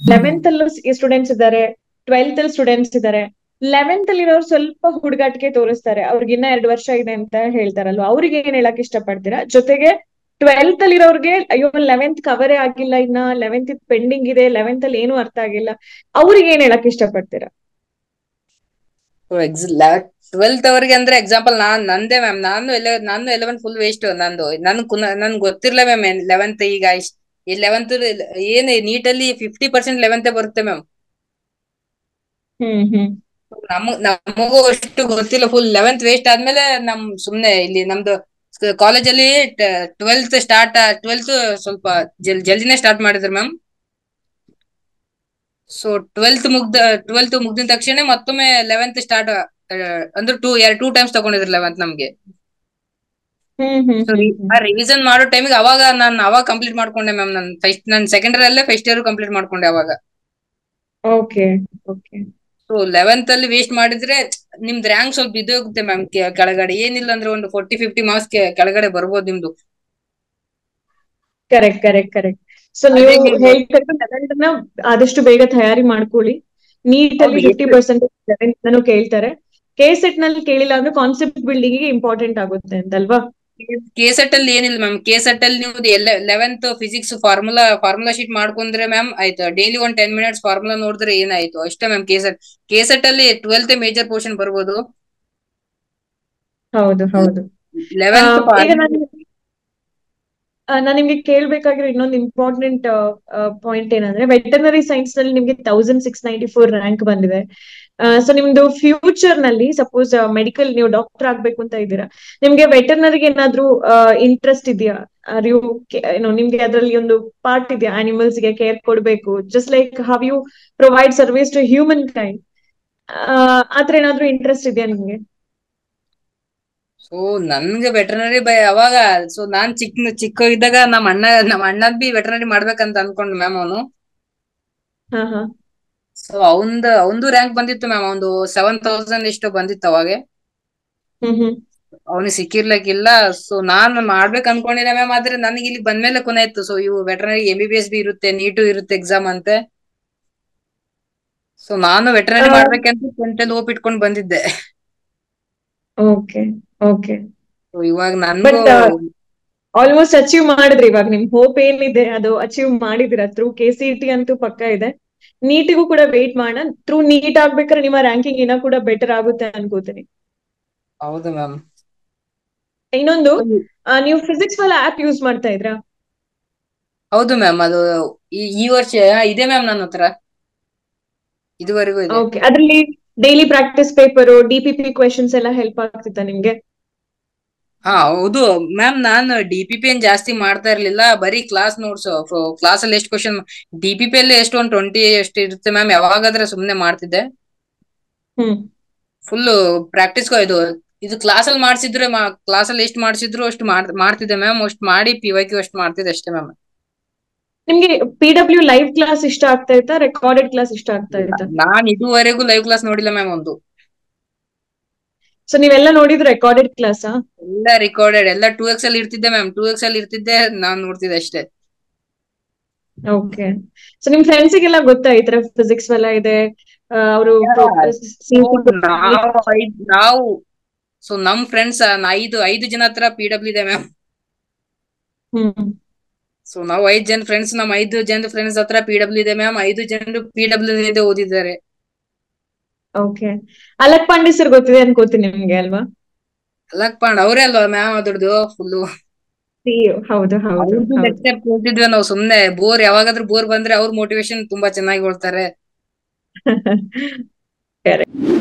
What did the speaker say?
Eleventh ಅಲ್ಲೂ students ಇದ್ದಾರೆ twelfth ಅಲ್ಲಿ ಸ್ಟೂಡೆಂಟ್ಸ್ ಇದ್ದಾರೆ ಲೆವೆಂತ್ ಅಲ್ಲಿ ಇರೋರು ಸ್ವಲ್ಪ ಹುಡುಗಾಟಿಕೆ ತೋರಿಸ್ತಾರೆ ಅವ್ರಿಗೆ ಇನ್ನ ಎರಡು ವರ್ಷ ಇದೆ ಅಂತ ಹೇಳ್ತಾರಲ್ವಾ ಅವ್ರಿಗೆ ಏನ್ ಹೇಳಕ್ ಇಷ್ಟಪಡ್ತೀರಾ ಜೊತೆಗೆ ಟ್ವೆಲ್ತ್ ಅಲ್ಲಿ ಇರೋರ್ಗೆ ಅಯ್ಯೋ ಲೆವೆಂತ್ ಕವರೇ ಆಗಿಲ್ಲ ಇನ್ನ ಲೆವೆಂತ್ ಪೆಂಡಿಂಗ್ ಇದೆ ಲೆವೆಂತ್ ಅಲ್ಲಿ ಏನು ಅರ್ಥ ಆಗಿಲ್ಲ ಅವ್ರಿಗೆ ಏನ್ ಹೇಳಕ್ ಇಷ್ಟಪಡ್ತೀರಾ ಟ್ವೆಲ್ತ್ ಅವ್ರಿಗೆ ಅಂದ್ರೆ ಎಕ್ಸಾಂಪಲ್ ನಾನ್ ನಂದೇ ಮ್ಯಾಮ್ ನಾನು ಎಲ್ಲ ನಾನು ಎಲೆವೆನ್ ಫುಲ್ ವೇಸ್ಟ್ ನಂದು ನನ್ ಕುನ ನನ್ ಗೊತ್ತಿರ್ಲ ಮ್ಯಾಮ್ ಲೆವೆಂತ್ ಈಗ ಇಷ್ಟ್ ಈ ಲೆವೆಂತ್ ಏನ್ ನೀಟಲ್ಲಿ ಫಿಫ್ಟಿ ಪರ್ಸೆಂಟ್ ಲೆವೆಂತ್ ಬರುತ್ತೆ ಮ್ಯಾಮ್ ಹ್ಮ್ ಹ್ಮ್ ನಮಗ್ ನಮಗೂ ಅಷ್ಟು ಗೊತ್ತಿಲ್ಲ ಫುಲ್ ಲೆವೆಂತ್ ವೇಸ್ಟ್ ಆದ್ಮೇಲೆ ನಮ್ ಸುಮ್ನೆ ಇಲ್ಲಿ ನಮ್ದು ಕಾಲೇಜಲ್ಲಿ ಟ್ವೆಲ್ತ್ ಸ್ಟಾರ್ಟ್ ಟ್ವೆಲ್ತ್ ಸ್ವಲ್ಪ ಜಲ್ ಜಲ್ದಿನೇ ಸ್ಟಾರ್ಟ್ ಮಾಡಿದ್ರು ಮ್ಯಾಮ್ ಸೊ ಟ್ವೆಲ್ತ್ ಮುಗ್ದ ಟ್ವೆಲ್ತ್ ಮುಗ್ದಿದ ತಕ್ಷಣ ಮತ್ತೊಮ್ಮೆ ಲೆವೆಂತ್ ಸ್ಟಾರ್ಟ್ ಅಂದ್ರೆ ಟೂ ಎರಡು ಟೂ ಟೈಮ್ಸ್ ತಗೊಂಡಿದ್ರು ಲೆವೆಂತ್ ನಮ್ಗೆ ಹ್ಮ್ ಹ್ಮ್ ಸೊ ರಿವಿಷನ್ ಮಾಡೋ ಟೈಮಿಗೆ ಅವಾಗ ನಾನು ಅವಾಗ ಕಂಪ್ಲೀಟ್ ಮಾಡ್ಕೊಂಡೆ ಮ್ಯಾಮ್ ನಾನು ಫಸ್ಟ್ ನನ್ ಸೆಕೆಂಡ್ ಇಯರ್ ಅಲ್ಲೇ ಫಸ್ಟ್ ಇಯರ್ ಕಂಪ್ಲೀಟ್ ಮಾಡ್ಕೊಂಡೆ ಅವಾಗ ಓಕೆ ಓಕೆ ಸೊ ಲೆವೆಂತ್ ಅಲ್ಲಿ ವೇಸ್ಟ್ ಮಾಡಿದ್ರೆ ನಿಮ್ದು ರ್ಯಾಂಕ್ ಸ್ವಲ್ಪ ಇದು ಹೋಗುತ್ತೆ ಮ್ಯಾಮ್ ಕೆಳಗಡೆ ಏನಿಲ್ಲ ಅಂದ್ರೆ ಒಂದು ಫೋರ್ಟಿ ಫಿಫ್ಟಿ ಮಾರ್ಕ್ಸ್ ಕೆಳಗಡೆ ಬರ್ಬೋದು ನಿಮ್ದು ಕರೆಕ್ಟ್ ಕರೆಕ್ಟ್ ಕರೆಕ್ಟ್ ಸೊ ನೀವು ಅದೇ ನೀವು- ಹೇಳ್ತಾರೆ ಆದಷ್ಟು ಬೇಗ ತಯಾರಿ ಮಾಡ್ಕೊಳ್ಳಿ ನೀಟ್ ಅಲ್ಲಿ ಹೌದು, ಫಿಫ್ಟಿ ಎಷ್ಟು- ಪರ್ಸೆಂಟ್ ಕೇಳ್ತಾರೆ ಕೆ ಸೆಟ್ ನಲ್ಲಿ ಕೇಳಿಲ್ಲ ಅಂದ್ರೆ ಕಾನ್ಸೆಪ್ಟ್ ಬಿಲ್ಡಿಂಗ್ ಗೆ ಇಂಪಾರ್ಟೆಂಟ್ ಆಗುತ್ತೆ ಅಂತಲ್ವಾ ಕೆ ಸೆಟ್ ಅಲ್ಲಿ ಏನಿಲ್ಲ ಮ್ಯಾಮ್ ಕೆ ಸೆಟ್ ಅಲ್ಲಿ ನೀವು eleventh physics formula formula sheet ಮಾಡ್ಕೊಂಡ್ರೆ ಮ್ಯಾಮ್ ಆಯ್ತು ಡೈಲಿ ಒಂದ್ ಟೆನ್ ಮಿನಿಟ್ಸ್ ಫಾರ್ಮುಲಾ ನೋಡಿದ್ರೆ ಏನಾಯ್ತು ಅಷ್ಟೇ ma'am K CET K CET ಅಲ್ಲಿ ಟ್ವೆಲ್ತ್ ಮೇಜರ್ ಪೋರ್ಷನ್ ಬರ್ಬೋದು ಹೌದು ಹೌದು ಲೆವೆಂತ್ ಆ, ಈಗ ನಾನು ನಾನು ನಿಮ್ಗೆ ಕೇಳ್ಬೇಕಾಗಿರೋ ಇನ್ನೊಂದು ಇಂಪಾರ್ಟೆಂಟ್ ಪಾಯಿಂಟ್ ಏನಂದ್ರೆ ವೆಟರ್ನರಿ ಸೈನ್ಸ್ ನಲ್ಲಿ ನಿಮ್ಗೆ thousand six ninety four rank ಬಂದಿದೆ ಸೊ ನಿಮ್ದು ಫ್ಯೂಚರ್ ನಲ್ಲಿ ಸಪೋಸ್ ಮೆಡಿಕಲ್ ನೀವು ಡಾಕ್ಟರ್ ಆಗ್ಬೇಕು ಅಂತ ಇದ್ದೀರಾ ನಿಮ್ಗೆ ವೆಟರ್ನರಿಗೆ ಏನಾದ್ರೂ ಇಂಟ್ರೆಸ್ಟ್ ಇದೆಯಾ ನೀವು ಏನೋ ನಿಮ್ಗೆ ಅದರಲ್ಲಿ ಒಂದು ಪಾರ್ಟ್ ಇದೆಯಾ ಅನಿಮಲ್ಸ್ ಗೆ ಕೇರ್ ಕೊಡ್ಬೇಕು just like how you provide service to human kind ಆತರ ಏನಾದ್ರೂ ಇಂಟ್ರೆಸ್ಟ್ ಇದೆಯಾ ನಿಮ್ಗೆ ಸೊ ನನ್ಗೆ ವೆಟರ್ನರಿ ಬೈ ಅವಾಗ ಸೊ ನಾನ್ ಚಿಕ್ಕ ಚಿಕ್ಕ ಇದ್ದಾಗ ನಮ್ಮ ಅಣ್ಣ ನಮ್ಮ ಅಣ್ಣದ್ ಬಿ ವೆಟರ್ನರಿ ಮಾಡ್ಬೇಕಂತ ಅನ್ಕೊಂಡ್ ಮ್ಯಾಮ್ ಅವನು ಹಾ ಹಾ ಸೊ ಅವಂದ್ ಅವಂದು ರ್ಯಾಂಕ್ ಬಂದಿತ್ತು ಮ್ಯಾಮ್ ಒಂದು ಸೆವೆನ್ ತೌಸಂಡ್ ಎಷ್ಟು ಬಂದಿತ್ತು ಅವಾಗ ಹ್ಮ್ ಹ್ಮ್ ಅವನಿಗೆ ಸಿಕ್ಕಿರ್ಲಿಕ್ಕಿಲ್ಲ ಸೊ ನಾನ್ ಮಾಡ್ಬೇಕು ಅನ್ಕೊಂಡಿಲ್ಲ ಮ್ಯಾಮ್ ಆದ್ರೆ ನನಗೆ ಇಲ್ಲಿ ಬಂದ್ಮೇಲೆ ಕೊನೆ ಇತ್ತು ಸೊ ಇವು veterinary M B B S B ಇರುತ್ತೆ ನೀಟು ಇರುತ್ತೆ ಎಕ್ಸಾಮ್ ಅಂತೆ ಸೊ ನಾನು ವೆಟರ್ನರಿ ಆ. ಮಾಡ್ಬೇಕಂತ ಟೆಂತ್ ಹೋಪ್ ಇಟ್ಕೊಂಡ್ ಬಂದಿದ್ದೆ ಓಕೆ ಓಕೆ ಸೊ ಇವಾಗ ನನ್ಗೂ But, ಆಲ್ಮೋಸ್ಟ್ ಅಚೀವ್ ಮಾಡಿದ್ರಿ ಇವಾಗ ನಿಮ್ ಹೋಪ್ ಏನಿದೆ ಅದು ಅಚೀವ್ ಮಾಡಿದಿರ ಥ್ರೂ ಕೆ ಸಿ ಟಿ ಅಂತೂ ಪಕ್ಕ ಇದೆ ನೀಟಿಗೂ ಕೂಡ ವೇಟ್ ಮಾಡೋಣ ಥ್ರೂ ನೀಟ್ ಆಗ್ಬೇಕಾದ್ರೆ ನಿಮ್ಮ ರ್ಯಾಂಕಿಂಗ್ ಇನ್ನ ಕೂಡ ಬೆಟರ್ ಆಗುತ್ತೆ ಅನ್ಕೋತೀನಿ ಹೌದು ಮ್ಯಾಮ್ ಇನ್ನೊಂದು ಆ, ನೀವು ಫಿಸಿಕ್ಸ್ ವಲ್ಲ ಆಪ್ ಯೂಸ್ ಮಾಡ್ತಾ ಇದ್ರಾ ಹೌದು ಮ್ಯಾಮ್ ಅದು ಈ ಈ ವರ್ಷ ಇದೆ ಮ್ಯಾಮ್ ನನ್ನ ಹತ್ರ ಇದುವರೆಗೂ ಇದೆ ಓಕೆ ಅದ್ರಲ್ಲಿ daily practice paper D P P questions ಎಲ್ಲ ಹೆಲ್ಪ್ ಆಗ್ತಿತ್ತಾ ನಿಮ್ಗೆ ಹಾ ಹೌದು ಮ್ಯಾಮ್ ನಾನು ಡಿ ಪಿ ಪಿ ಏನ್ ಜಾಸ್ತಿ ಮಾಡ್ತಾ ಇರ್ಲಿಲ್ಲ ಬರೀ ಕ್ಲಾಸ್ ನೋಟ್ಸ್ ಕ್ಲಾಸ್ ಅಲ್ಲಿ ಎಷ್ಟು ಕ್ವಶನ್ ಡಿ ಪಿ ಪಿ ಅಲ್ಲಿ ಎಷ್ಟು ಒಂದ್ ಟ್ವೆಂಟಿ ಎಷ್ಟು ಇರುತ್ತೆ ಮ್ಯಾಮ್ ಯಾವಾಗಾದ್ರೆ ಸುಮ್ನೆ ಮಾಡ್ತಿದ್ದೆ ಹ್ಮ್ ಫುಲ್ ಪ್ರಾಕ್ಟೀಸ್ ಇದು ಇದು ಕ್ಲಾಸ್ ಅಲ್ಲಿ ಮಾಡ್ಸಿದ್ರೆ ಕ್ಲಾಸ್ ಅಲ್ಲಿ ಎಷ್ಟು ಮಾಡ್ಸಿದ್ರು ಅಷ್ಟು ಮಾಡ್- ಮಾಡ್ತಿದ್ದೆ ಮ್ಯಾಮ್ ಅಷ್ಟು ಮಾಡಿ ಪಿ ವೈ ಕ್ಯೂ ಅಷ್ಟು ಮಾಡ್ತಿದ್ದೆ ಅಷ್ಟೇ ಮ್ಯಾಮ್ ನಿಮ್ಗೆ ಪಿ ಡಬ್ಲ್ಯೂ ಲೈವ್ ಕ್ಲಾಸ್ ಇಷ್ಟ ಆಗ್ತಾ ಇತ್ತಾ ರೆಕಾರ್ಡೆಡ್ ಕ್ಲಾಸ್ ಇಷ್ಟ ಆಗ್ತಾ ಇತ್ತಾ ನಾನ್ ಇದುವರೆಗೂ ಲೈವ್ ಕ್ಲಾಸ್ ನೋಡಿಲ್ಲ ಮ್ಯಾಮ್ ಒಂದು ಸೊ ನೀವೆಲ್ಲ ನೋಡಿದ್ರು ರೆಕಾರ್ಡೆಡ್ ಕ್ಲಾಸಾ ಎಲ್ಲ ರಿಕಾರ್ಡೆಡ್ ಎಲ್ಲ ಟೂ ಎಕ್ಸ್ ಅಲ್ಲಿ ಇರ್ತಿದ್ದೆ ಮ್ಯಾಮ್ ಟೂ ಎಕ್ಸ್ ಅಲ್ಲಿ ಇರ್ತಿದ್ದೆ ನಾನ್ ನೋಡ್ತಿದ್ದೆ ಅಷ್ಟೇ ಓಕೆ ಸೊ ನಿಮ್ ಫ್ರೆಂಡ್ಸಿಗೆಲ್ಲ ಗೊತ್ತಾ ಈ ತರ ಫಿಸಿಕ್ಸ್ ಎಲ್ಲ ಇದೆ ಅವರು ನಾವು ಐದ್- ನಾವು ಸೊ ನಮ್ ಫ್ರೆಂಡ್ಸ್ ಐದು ಐದು ಜನ ಹತ್ರ ಪಿ ಡಬ್ಲ್ಯೂ ಇದೆ ಮ್ಯಾಮ್ ಹ್ಮ್ ಸೊ ನಾವು ಐದ್ ಜನ ಫ್ರೆಂಡ್ಸ್ ನಮ್ ಐದು ಜನ ಫ್ರೆಂಡ್ಸ್ ಹತ್ರ ಪಿ ಡಬ್ಲ್ಯೂ ಇದೆ ಮ್ಯಾಮ್ ಐದು ಜನರು ಪಿ ಡಬ್ಲ್ಯೂ ಇದೆ ಓದಿದ್ದಾರೆ ಓಕೆ ಅಲಕ್ ಪಾಂಡೆ ಸರ್ ಗೊತ್ತಿದೆ ಅನ್ಕೋತೀನಿ ನಿಮ್ಗೆ ಅಲ್ವಾ ಅಲ್ಲಕ್ ಪಾಂಡ್ ಅವರೇ ಅಲ್ವಾ ಮ್ಯಾಮ್ ಅದ್ರದ್ದು ಫುಲ್ಲು CEO ಹೌದು ಹೌದು ಅವ್ರದ್ದು ಹೌದು ಲೆಕ್ಚರ್ ಕೇಳ್ತಿದ್ವಿ ನಾವು ಸುಮ್ನೆ ಬೋರ್ ಯಾವಾಗಾದ್ರೂ ಬೋರ್ ಬಂದ್ರೆ ಅವ್ರ ಮೋಟಿವೇಶನ್ ತುಂಬಾ ಚೆನ್ನಾಗಿ ಕೊಡ್ತಾರೆ Correct.